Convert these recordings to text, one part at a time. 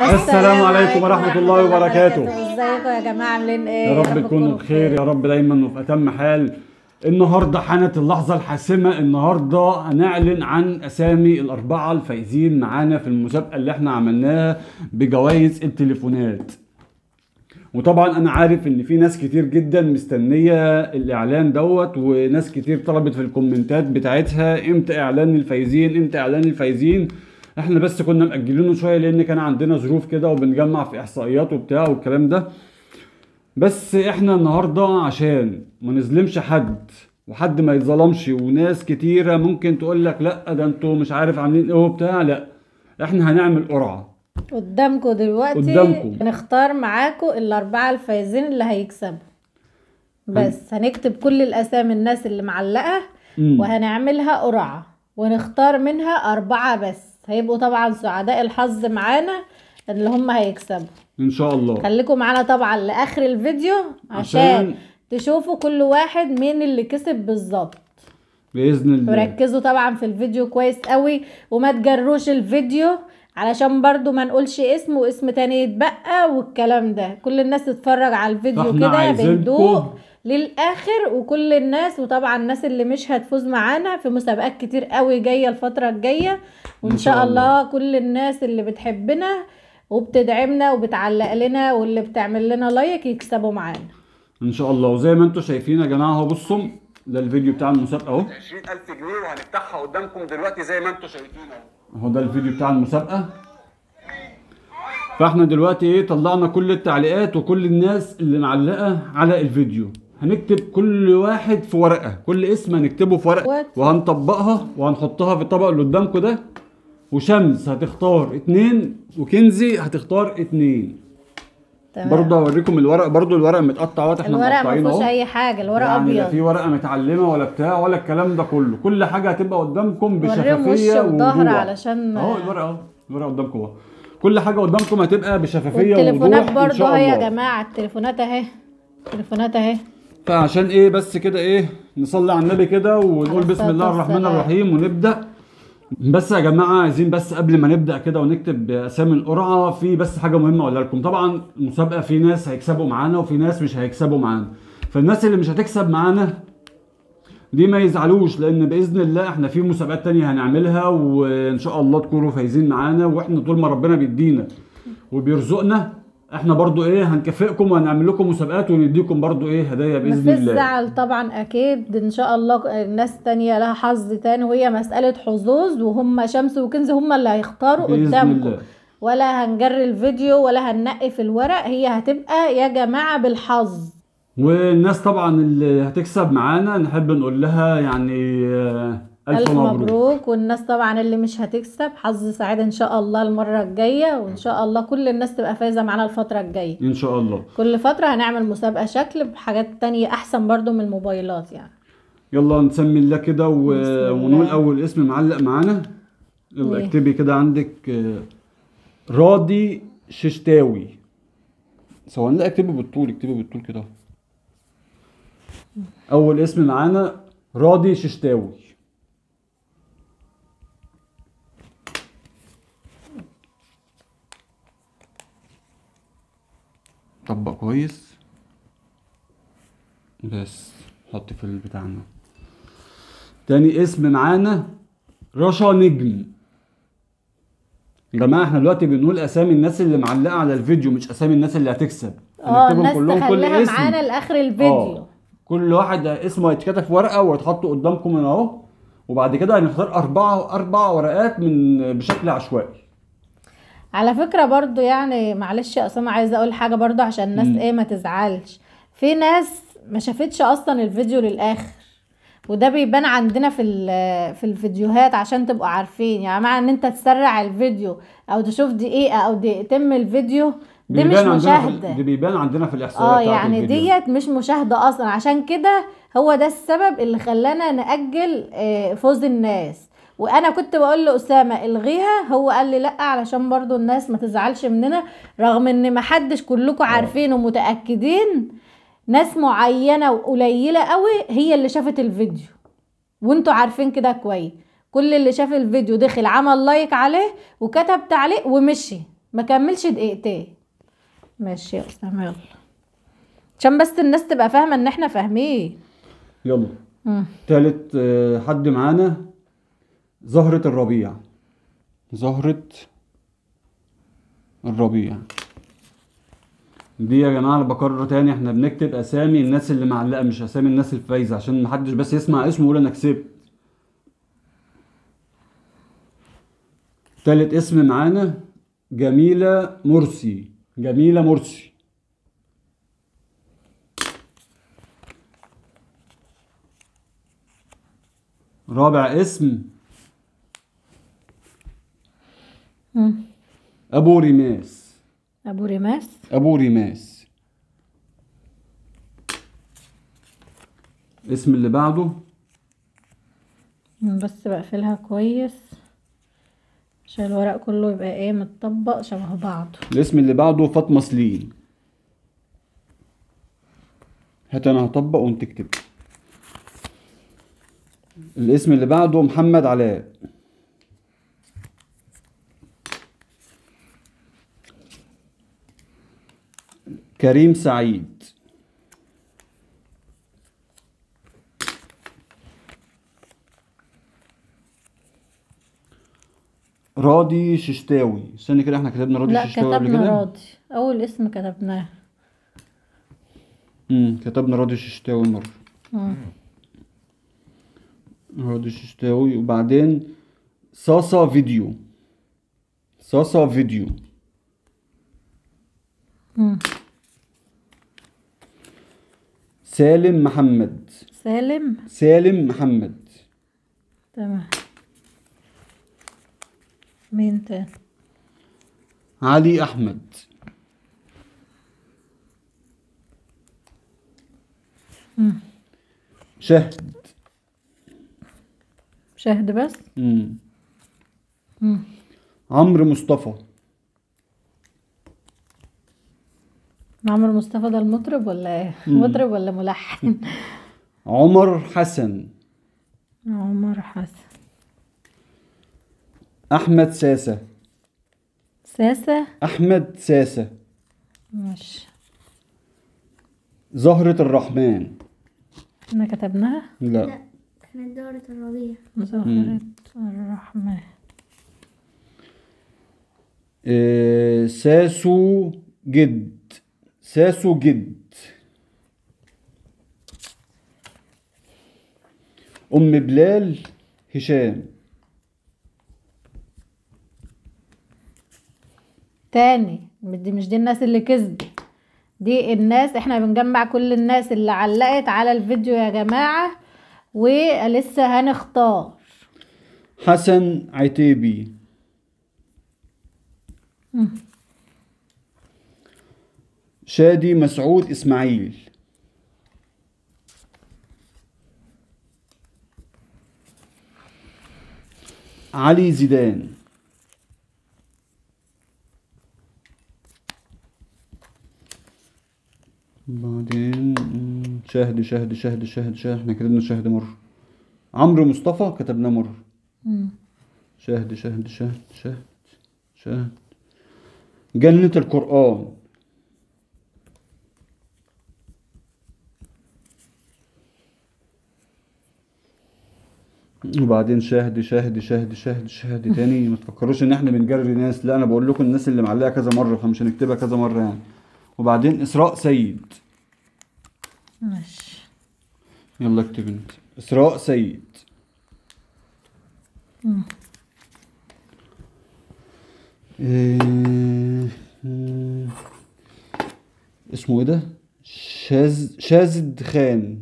السلام عليكم ورحمة الله وبركاته. ازيكم يا جماعة عاملين ايه؟ يا رب تكونوا بخير يا رب دايما وفي اتم حال النهارده حانت اللحظه الحاسمه النهارده هنعلن عن اسامي الاربعه الفايزين معانا في المسابقه اللي احنا عملناها بجوائز التليفونات وطبعا انا عارف ان في ناس كتير جدا مستنيه الاعلان دوت وناس كتير طلبت في الكومنتات بتاعتها امتى اعلان الفايزين امتى اعلان الفايزين احنا بس كنا مأجلينه شويه لان كان عندنا ظروف كده وبنجمع في احصائيات وبتاع والكلام ده بس احنا النهارده عشان ما نظلمش حد وحد ما يتظلمش وناس كتيره ممكن تقول لك لا ده انتوا مش عارف عاملين ايه وبتاع لا احنا هنعمل قرعه قدامكم دلوقتي قدامكم. هنختار معاكم الأربعة الفايزين اللي هيكسبوا بس هنكتب كل الأسامي الناس اللي معلقة مم. وهنعملها قرعة ونختار منها أربعة بس هيبقوا طبعا سعداء الحظ معانا اللي هم هيكسبوا ان شاء الله خليكم معانا طبعا لآخر الفيديو عشان, عشان- تشوفوا كل واحد مين اللي كسب بالظبط باذن الله وركزوا طبعا في الفيديو كويس قوي وما تجروش الفيديو علشان برضو ما نقولش اسم واسم تاني يتبقى والكلام ده كل الناس تتفرج على الفيديو فاحنا كده عايزينكم- بهدوء للاخر وكل الناس وطبعا الناس اللي مش هتفوز معانا في مسابقات كتير قوي جايه الفتره الجايه وان إن شاء شاء الله كل الناس اللي بتحبنا وبتدعمنا وبتعلق لنا واللي بتعمل لنا لايك يكسبوا معانا ان شاء الله وزي ما انتم شايفين يا جماعه اهو بصوا ده الفيديو بتاع المسابقه اهو 20000 جنيه وهنفتحها قدامكم دلوقتي زي ما انتم شايفين اهو اهو ده الفيديو بتاع المسابقة فاحنا دلوقتي ايه طلعنا كل التعليقات وكل الناس اللي معلقة على الفيديو هنكتب كل واحد في ورقة كل اسم هنكتبه في ورقة What? وهنطبقها وهنحطها في الطبق اللي قدامكم ده وشمس هتختار اتنين وكنزي هتختار اتنين تمام برضه هوريكم الورق برضه الورق متقطع اهوت احنا الورق ما مقطعينه فيهوش اهو اي حاجه الورق يعني لا ابيض في ورقة متعلمة ولا بتاع ولا الكلام ده كله كل حاجة هتبقى قدامكم وريهم بشفافية وش وظهر ووضوح. علشان- اهو الورقة اهو الورقة قدامكم اهو كل حاجة قدامكم هتبقى بشفافية والتليفونات ووضوح ان برضو شاء اهي يا الله جماعه التليفونات اهي التليفونات اهي فعشان ايه بس كده ايه نصلي على النبي كده ونقول عليه بسم الصلاة الله الرحمن والسلام. الرحيم ونبدأ بس يا جماعة عايزين بس قبل ما نبدأ كده ونكتب أسامي القرعة في بس حاجة مهمة أقولها لكم طبعا المسابقة في ناس هيكسبوا معانا وفي ناس مش هيكسبوا معانا فالناس اللي مش هتكسب معانا دي ما يزعلوش لان باذن الله احنا في مسابقات تانية هنعملها وان شاء الله تكونوا فايزين معانا واحنا طول ما ربنا بيدينا وبيرزقنا احنا برضو ايه هنكافئكم وهنعمل لكم مسابقات ونديكم برضو ايه هدايا باذن مفيش الله زعل طبعا اكيد ان شاء الله الناس تانية لها حظ تاني وهي مسألة حظوظ وهم شمس وكنز هم اللي هيختاروا بإذن قدامكم الله. ولا هنجري الفيديو ولا هننقي في الورق هي هتبقى يا جماعة بالحظ والناس طبعا اللي هتكسب معانا نحب نقول لها يعني آه، الف, ألف مبروك, مبروك والناس طبعا اللي مش هتكسب حظ سعيد ان شاء الله المرة الجاية وان شاء الله كل الناس تبقى فايزة معانا الفترة الجاية ان شاء الله كل فترة هنعمل مسابقة شكل بحاجات تانية احسن برضو من الموبايلات يعني يلا نسمي الله كده و... بسم الله. ونقول اول اسم معلق معانا يلا إيه؟ اكتبي كده عندك آه، راضي ششتاوي ثواني لا اكتبي بالطول اكتبي بالطول كده اول اسم معانا راضي ششتاوي طبق كويس بس حط في بتاعنا تاني اسم معانا رشا نجم يا جماعه احنا دلوقتي بنقول اسامي الناس اللي معلقه على الفيديو مش اسامي الناس اللي هتكسب اه هنكتبهم الناس كلهم كل تخليها اسم معانا لاخر الفيديو اه كل واحد اسمه هيتكتب في ورقه ويتحط قدامكم هنا اهو وبعد كده هنختار اربعه اربع ورقات من بشكل عشوائي على فكرة برضو يعني معلش يا أسامة عايزة أقول حاجة برضو عشان الناس مم. إيه ما تزعلش في ناس ما شافتش أصلا الفيديو للآخر وده بيبان عندنا في ال- في الفيديوهات عشان تبقوا عارفين يعني معنى ان انت تسرع الفيديو او تشوف دقيقة او دقيقتين من الفيديو دي مش بيبان عندنا في مشاهدة ال- دي بيبان عندنا في الاحصائيه اه بتاعت يعني الفيديو. ديت مش مشاهدة اصلا عشان كده هو ده السبب اللي خلانا نأجل آه، فوز الناس وانا كنت بقول لأسامة الغيها هو قال لي لا علشان برضو الناس ما تزعلش مننا رغم ان ما حدش كلكم عارفين ومتأكدين ناس معينة وقليلة قوي هي اللي شافت الفيديو وانتوا عارفين كده كويس كل اللي شاف الفيديو دخل عمل لايك عليه وكتب تعليق ومشي ما كملش دقيقتين ماشي يا اسامه يلا عشان بس الناس تبقى فاهمه ان احنا فاهمين يلا مم. تالت آه، حد معانا زهرة الربيع زهرة الربيع دي يا جماعة أنا بكرر تاني احنا بنكتب أسامي الناس اللي معلقة مش أسامي الناس الفايزة عشان محدش بس يسمع اسمه ويقول أنا كسبت تالت اسم معانا جميلة مرسي جميلة مرسي رابع اسم مم. أبو ريماس ابو رماس أبو ريماس الاسم اللي بعده مم، بس بقفلها كويس عشان الورق كله يبقى ايه متطبق شبه بعضه الاسم اللي بعده فاطمة سليم هات أنا هطبق وأنت تكتب الاسم اللي بعده محمد علاء كريم سعيد راضي ششتاوي استني كده احنا كتبنا راضي لا ششتاوي قبل كتبنا كده راضي اول اسم كتبناه امم كتبنا راضي ششتاوي مرة مم. راضي ششتاوي وبعدين صاصة فيديو صاصة فيديو مم. سالم محمد سالم سالم محمد تمام مين تاني علي أحمد مم. شهد شهد بس مم. مم. عمرو مصطفى عمرو مصطفى ده المطرب ولا ايه مطرب ولا ملحن عمر حسن عمر حسن أحمد ساسة ساسة أحمد ساسة ماشي زهرة الرحمن احنا كتبناها لا احنا دورة الربيع زهرة الرحمن إيه ساسو جد ساسو جد أم بلال هشام تاني دي مش دي الناس اللي كسبت دي الناس احنا بنجمع كل الناس اللي علقت على الفيديو يا جماعة ولسه هنختار حسن عتيبي مم. شادي مسعود إسماعيل علي زيدان بعدين مم، شهد شهد شهد شهد شهد احنا كتبنا شهد مرة عمرو مصطفى كتبناه مرة مم. شهد شهد شهد شهد شهد جنة القرآن وبعدين شاهد شاهد شاهد شاهد شاهد تاني ما تفكروش ان احنا بنجري ناس لا انا بقول لكم الناس اللي معلقه كذا مره فمش هنكتبها كذا مره يعني وبعدين اسراء سيد ماشي يلا اكتب انت اسراء سيد مم. إيه... مم. اسمه ايه ده شاز شازد خان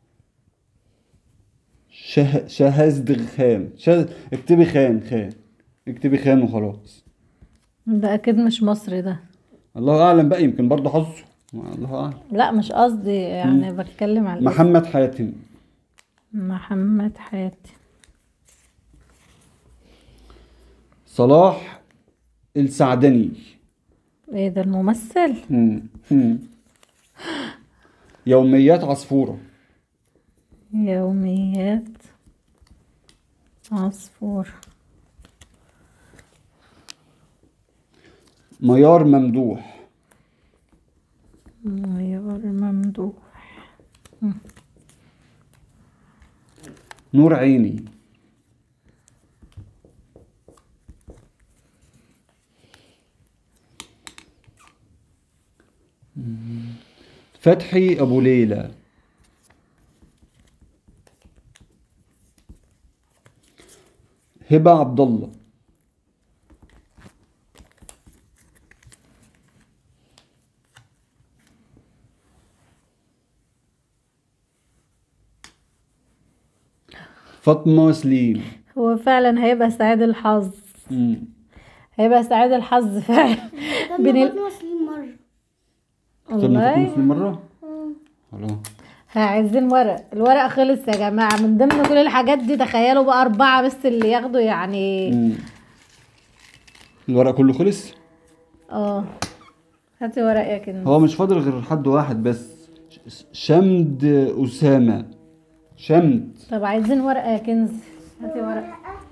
شه... شهزد خان شاز... اكتبي خان خان اكتبي خان وخلاص ده اكيد مش مصري ده الله اعلم بقى يمكن برضه حظه الله اعلم لا مش قصدي يعني بتكلم على الاسم. محمد حاتم محمد حاتم صلاح السعدني ايه ده الممثل مم. مم. يوميات عصفورة يوميات عصفور ميار ممدوح ميار ممدوح نور عيني فتحي ابو ليلى هبه عبد الله فاطمه سليم هو فعلا هيبقى سعيد الحظ مم. هيبقى سعيد الحظ فعلا بين بين ال- واصلين مرة كنا فاطمه والله سليم مره خلاص عايزين ورق الورق خلص يا جماعة من ضمن كل الحاجات دي تخيلوا بقى أربعة بس اللي ياخدوا يعني مم. الورق كله خلص اه هاتي ورق يا كنز هو مش فاضل غير حد واحد بس ش- شمد أسامة شمد طب عايزين ورق يا كنز هاتي ورق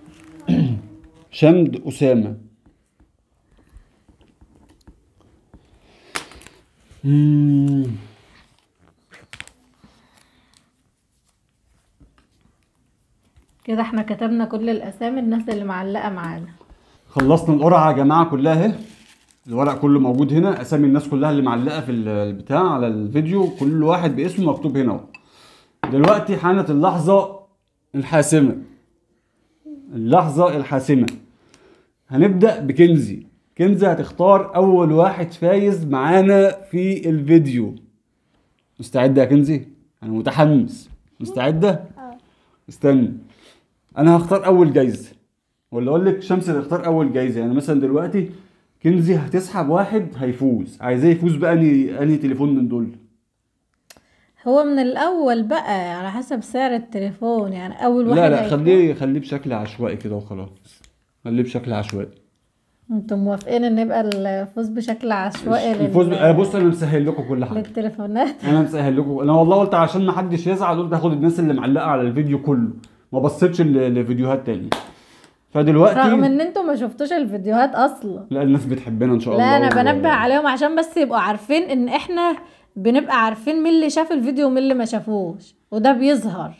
شمد أسامة مم. كده احنا كتبنا كل الأسامي الناس اللي معلقة معانا خلصنا القرعة يا جماعة كلها اهي الورق كله موجود هنا أسامي الناس كلها اللي معلقة في ال- البتاع على الفيديو كل واحد باسمه مكتوب هنا اهو دلوقتي حانت اللحظة الحاسمة اللحظة الحاسمة هنبدأ بكنزي كنزي هتختار أول واحد فايز معانا في الفيديو مستعدة يا كنزي؟ أنا متحمس مستعدة؟ استنى أنا هختار أول جايزة ولا أقول لك شمس اللي اختار أول جايزة يعني مثلا دلوقتي كنزي هتسحب واحد هيفوز عايزاه يفوز بأنهي أنهي تليفون من دول هو من الأول بقى على حسب سعر التليفون يعني أول واحد لا لا هيكون- خليه خليه بشكل عشوائي كده وخلاص خليه بشكل عشوائي انتوا موافقين ان يبقى الفوز بشكل عشوائي لل... الفوز انا بص انا مسهل لكم كل حاجه للتليفونات انا مسهل لكم انا والله قلت عشان ما حدش يزعل قلت هاخد الناس اللي معلقه على الفيديو كله ما بصيتش ل- لفيديوهات تانية فدلوقتي رغم ان انتوا ما شفتوش الفيديوهات اصلا لا الناس بتحبنا ان شاء الله لا انا و- بنبه عليهم عشان بس يبقوا عارفين ان احنا بنبقى عارفين مين اللي شاف الفيديو ومين اللي ما شافوش وده بيظهر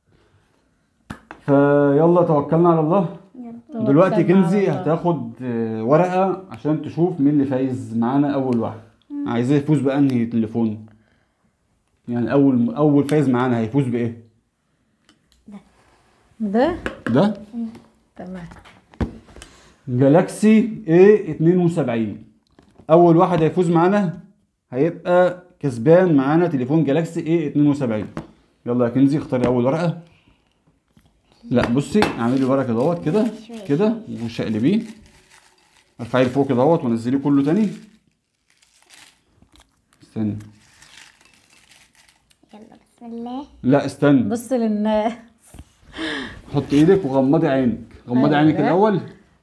فيلا توكلنا على الله توكلنا دلوقتي على كنزي الله. هتاخد آه، ورقه عشان تشوف مين اللي فايز معانا اول واحد عايزاه يفوز بانهي تليفون يعني اول اول فايز معانا هيفوز بايه ده ده تمام جالاكسي A 72 اول واحد هيفوز معانا هيبقى كسبان معانا تليفون جالاكسي A 72 يلا يا كنزي اختاري اول ورقه لا بصي اعملي ورقه كده اهوت كده كده وشقلبيه ارفعيه لفوق كده اهوت ونزليه كله تاني استني يلا بسم الله لا استني بص للناس حطي ايدك وغمضي عينك غمضي أيوة. عينك الاول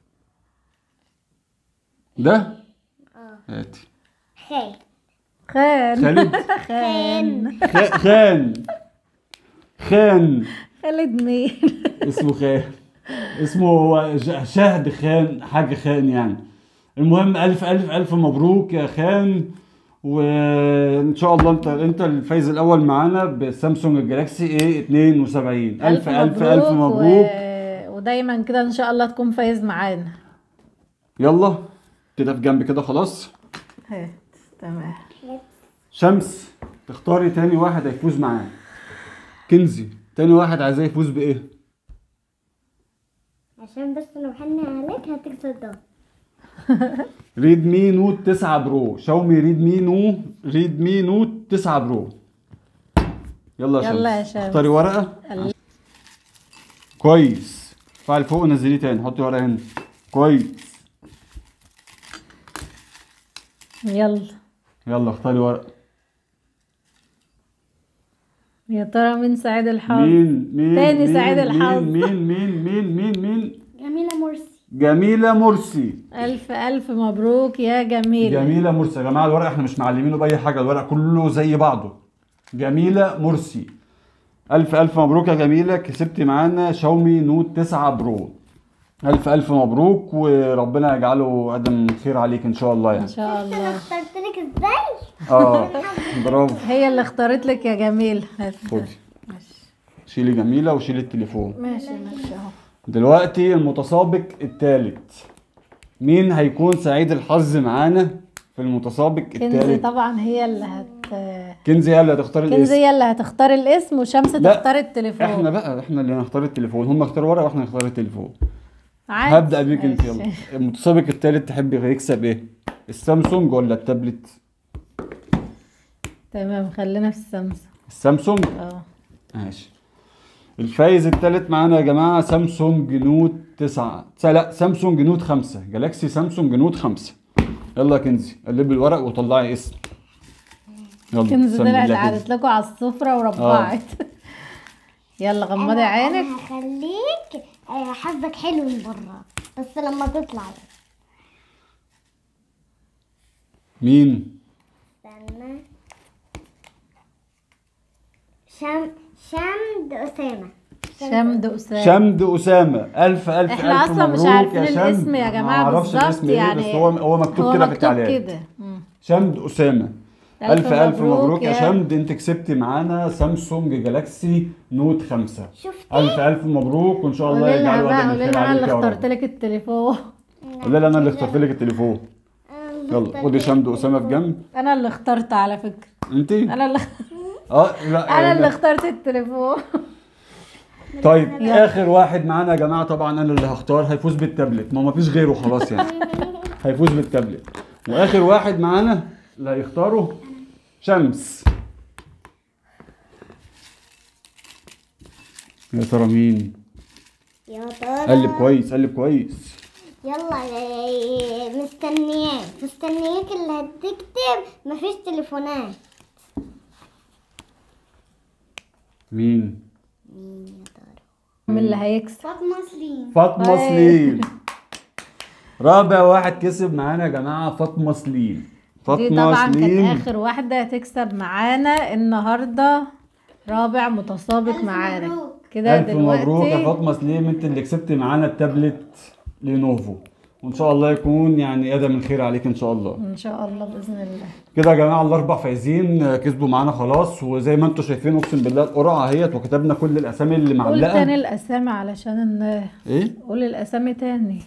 ده هاتي خير خان خالد خان خ- خان خان خالد مين اسمه خان اسمه هو ج- شهد خان حاجة خان يعني المهم ألف ألف ألف مبروك يا خان وإن شاء الله أنت أنت الفايز الأول معانا بسامسونج الجلاكسي A 72 ألف ألف ألف مبروك و... ودايما كده ان شاء الله تكون فايز معانا يلا كده في جنب كده خلاص هات تمام شمس تختاري تاني واحد هيفوز معاه كنزي تاني واحد عايزاه يفوز بإيه؟ عشان بس لو حن عليك هتكسب ده ريدمي نوت 9 برو شاومي ريدمي نو ريدمي نوت 9 برو يلا يا يلا يا شمس شمس. اختاري ورقة ال- كويس ارفعي لفوق ونزليه تاني حطي ورقة هنا كويس يلا يلا اختاري ورقة يا ترى مين سعيد الحظ مين مين تاني مين سعيد الحظ. مين مين مين مين مين جميلة مرسي جميلة مرسي الف الف مبروك يا جميل جميلة مرسي يا جماعة الورق احنا مش معلمينه بأي حاجة الورق كله زي بعضه جميلة مرسي ألف ألف مبروك يا جميلة كسبتي معانا شاومي نوت 9 برو الف الف مبروك وربنا يجعله ادم خير عليك ان شاء الله ان يعني شاء انا الله اخترت لك ازاي اه برافو هي اللي اختارت لك يا جميل خدي شيلي جميله وشيلي التليفون ماشي ماشي اهو دلوقتي المتسابق الثالث مين هيكون سعيد الحظ معانا في المتسابق كنزي الثالث طبعا هي اللي هت كنزي هي اللي هتختار كنزي الاسم هي اللي هتختار الاسم وشمس لا، تختار التليفون احنا بقى احنا اللي هنختار التليفون هم اختاروا ورقه واحنا نختار التليفون عادي. هبدا بيك انت ماشي. يلا المتسابق الثالث تحب يكسب ايه السامسونج ولا التابلت تمام خلينا في السامسونج السامسونج اه ماشي الفايز الثالث معانا يا جماعه سامسونج نوت 9 لا سامسونج نوت 5 جالاكسي سامسونج نوت 5 يلا يا كنزي قلبي الورق وطلعي اسم يلا كنزي بسم طلعت الله كده. قعدت لكم على السفرة وربعت يلا غمضي عينك انا هخليك آه، حظك حلو من بره بس لما تطلع مين استنى شم شمد اسامه شمد أسامة شمد اسامه الف الف احنا الف اصلا مش مبروك عارفين يا شمد. الاسم يا ما جماعة اعرفش بالظبط الاسم ايه يعني بس هو هو مكتوب هو كده في مكتوب التعليقات كده مم. شمد اسامه ألف الف الف مبروك مبروك يا يا- شمد انت كسبتي معانا سامسونج جالاكسي نوت 5 شفت الف الف مبروك وان شاء الله قولي لها يجعله بقى ادم قولي الخير لها انا عليك اللي يا اخترت رب لك التليفون قولي لها انا اللي اخترت لك التليفون يلا خدي شمد اسامه في جنب انا اللي اخترت على فكرة انت انا اللي اه لا انا اللي لا. اخترت التليفون طيب اخر واحد معانا يا جماعه طبعا انا اللي هختار هيفوز بالتابلت ما ما فيش غيره خلاص يعني هيفوز بالتابلت واخر واحد معانا اللي هيختاره شمس يا ترى مين يا ترى قلب كويس قلب كويس يلا آه، مستنياك مستنياك اللي هتكتب مفيش تليفونات مين مين اللي هيكسب فاطمه سليم فاطمه طيب. سليم رابع واحد كسب معانا يا جماعه فاطمه سليم دي فاطمه طبعا كانت سليم اخر واحده تكسب معانا النهارده رابع متسابق معانا مبروك. كده ألف مبروك يا دلوقتي فاطمة سليم أنت اللي كسبت معانا التابلت لينوفو وإن شاء الله يكون يعني أدم الخير عليك إن شاء الله ان شاء الله باذن الله كده يا جماعة الأربع فايزين آه، كسبوا معانا خلاص وزي ما أنتم شايفين أقسم بالله القرعة اهيت وكتبنا كل الأسامي اللي قول تاني معلقة الاسامي علشان ان إيه؟ قول الاسامي تاني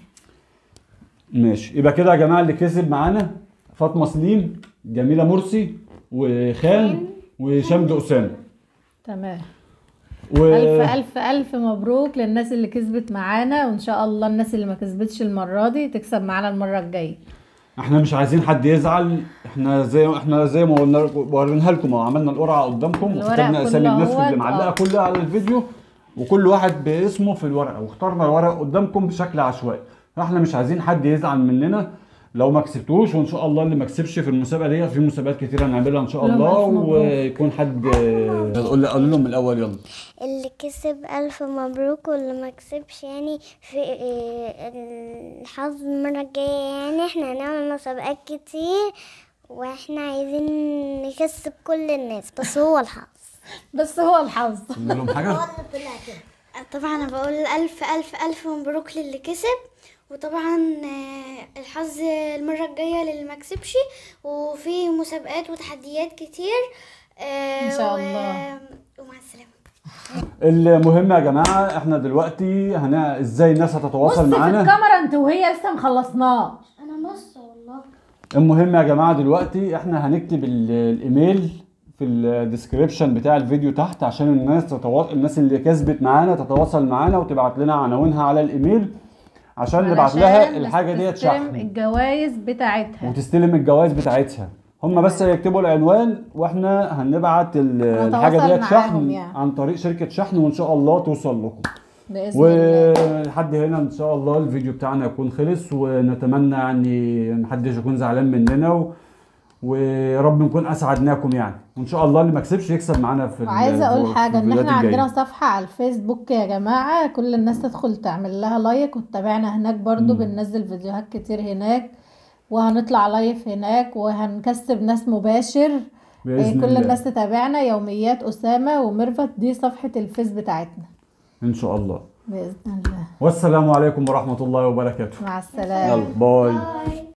ماشي يبقى كده يا جماعة اللي كسب معانا فاطمة سليم جميلة مرسي وخان وشمد أسامة تمام و... الف الف الف مبروك للناس اللي كسبت معانا وان شاء الله الناس اللي ما كسبتش المره دي تكسب معانا المره الجايه احنا مش عايزين حد يزعل احنا زي احنا زي ما قلنا لكم وريناها لكم اهو عملنا القرعه قدامكم الورق وكتبنا اسامي كله الناس اللي اهوت، معلقه اه. كلها على الفيديو وكل واحد باسمه في الورقه واخترنا الورق قدامكم بشكل عشوائي فاحنا مش عايزين حد يزعل مننا لو ما كسبتوش وان شاء الله اللي ما كسبش في المسابقه دي في مسابقات كتير هنعملها ان شاء لهم الله ألف مبروك. ويكون حد قول قول لهم من الاول يلا اللي كسب ألف مبروك واللي ما كسبش يعني في آه، الحظ المرة الجاية يعني احنا هنعمل مسابقات كتير واحنا عايزين نكسب كل الناس بس هو الحظ بس هو الحظ قول لهم حاجه طبعا انا بقول الف الف الف مبروك للي كسب وطبعا آه، الحظ المره الجايه للي ما كسبش وفي مسابقات وتحديات كتير آه، إن شاء و- الله. ومع السلامه المهم يا جماعه احنا دلوقتي هنا ازاي الناس بص هتتواصل في معانا الكاميرا انت وهي لسه مخلصناش انا نص والله المهم يا جماعه دلوقتي احنا هنكتب ال- الايميل في الديسكريبشن بتاع الفيديو تحت عشان الناس تتواصل الناس اللي كسبت معانا تتواصل معانا وتبعت لنا عناوينها على الايميل عشان نبعت لها علشان الحاجه ديت تستلم شحن الجوائز بتاعتها وتستلم الجوائز بتاعتها هم بس هيكتبوا العنوان واحنا هنبعت ال- الحاجه هنتواصل ديت معاهم شحن يعني. عن طريق شركه شحن وان شاء الله توصل لكم باذن الله ولحد هنا ان شاء الله الفيديو بتاعنا يكون خلص ونتمنى يعني محدش يكون زعلان مننا و... ورب نكون اسعدناكم يعني وان شاء الله اللي ما كسبش يكسب معانا في ال- وعايزه اقول في حاجه ان الفيديوهات احنا الجاية. عندنا صفحه على الفيسبوك يا جماعه كل الناس تدخل تعمل لها لايك وتتابعنا هناك برضو بننزل فيديوهات كتير هناك وهنطلع لايف هناك وهنكسب ناس مباشر بإذن إيه، كل الله. الناس تتابعنا يوميات اسامه وميرفت دي صفحه الفيس بتاعتنا ان شاء الله باذن الله والسلام عليكم ورحمه الله وبركاته مع السلامه يلا باي